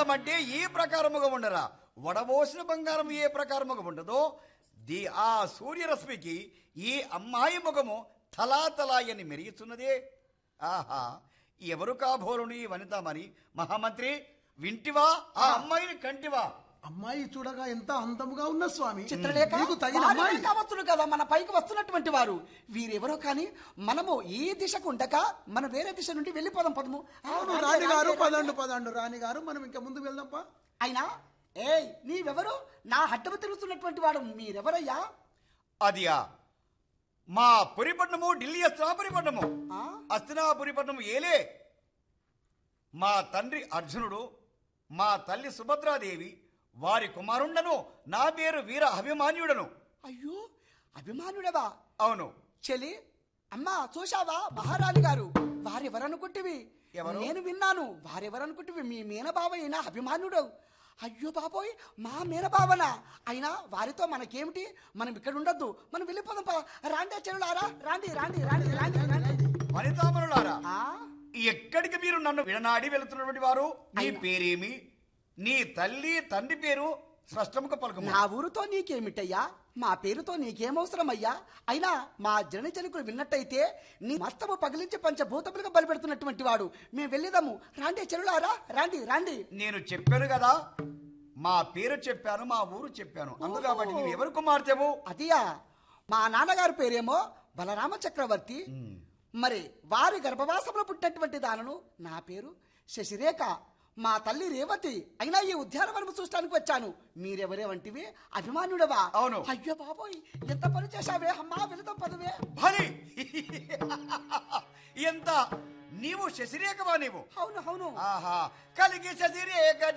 అందమంటే ఈ ప్రకారముగా ఉండరా వడబోసిన బంగారం ఏ ప్రకారముగా ఉండదో ది ఆ సూర్యరశ్మికి ఈ అమ్మాయి ముఖము తలా తలా అని మెరుగుతున్నదే ఆహా ఎవరు కాబోలుని ఈ వనితామని మహామంత్రి వింటివా ఆ అమ్మాయిని కంటివా అమ్మాయి చూడగా ఎంత అందముగా ఉన్న స్వామి చిత్రలేఖ నీకు తగిన వారే అమ్మాయి కావచ్చును కదా మన పైకి వస్తున్నటువంటి వారు వీరెవరో కానీ మనము ఈ దిశకు ఉండక మన వేరే దిశ నుండి వెళ్ళిపోదాం పదము ఆ, అవును రాండి, రాణి గారు రాండి, పదండు పదండు రాణి గారు మనం ఇంకా ముందు వెళ్దాంపా అయినా ఏయ్ నీవెవరు నా హట్టము తిరుగుతున్నటువంటి వాడు మీరెవరయ్యా అదియా మా పురిపట్నము ఢిల్లీ అస్తినాపురిపట్నము ఆ? అస్తినాపురిపట్నము ఏలే మా తండ్రి అర్జునుడు మా తల్లి సుభద్రాదేవి వారి కుమారుండను నా పేరు వీర అభిమాన్యుడను అయ్యో అభిమానుడవా అవును చెలి అమ్మా చూశావా మహారాణి గారు వారెవరనుకుంటివి ఎవరు? నేను విన్నాను వారెవరనుకుంటివి మీ మీనబావ అయినా అభిమానుడు అయ్యో బాబోయ్ మా మీనబావనా అయినా వారితో మనకేమిటి మనం ఇక్కడ ఉండొద్దు మనం వెళ్ళిపోదాం పా. రాండి చెరులారా రాండి రాండి రాండి రాండి రాండి వనితామనులారా ఆ? ఎక్కడికి మీరు నన్ను విడనాడి వెళుతున్నటువంటి వారు నీ అయినా- పేరేమి నీ తల్లి తండ్రి పేరు స్పష్టముగా పలుకము నా ఊరుతో నీకేమిటయ్యా మా పేరుతో నీకేమవసరమయ్యా అయినా మా జన జనకులు విన్నట్టయితే నీ మస్తము పగిలించి పంచభూతములుగా బలిపెడుతున్నటువంటి వాడు మేము వెళ్ళేదాము రాండి చెరులారా రాండి రాండి నేను చెప్పాను కదా మా పేరు చెప్పాను మా ఊరు చెప్పాను అందు కాబట్టి నీవు ఎవరు కుమార్తెవు అదియా మా నాన్నగారి పేరేమో బలరామ చక్రవర్తి మరి వారి గర్భవాసంలో పుట్టినటువంటి దానను నా పేరు శశిరేఖ మా తల్లి రేవతి అయినా ఈ ఉద్యానవనం చూడటానికి వచ్చాను మీరెవరేవంటివి అభిమానుడవా అవును. అయ్యో బాబోయ్ ఎంత పని చేశావే అమ్మా వెళదాం పదవే భలే ఎంత నీవు శశిరేఖవా నీవు అవును అవును ఆహా కలిగి శశిరేఖ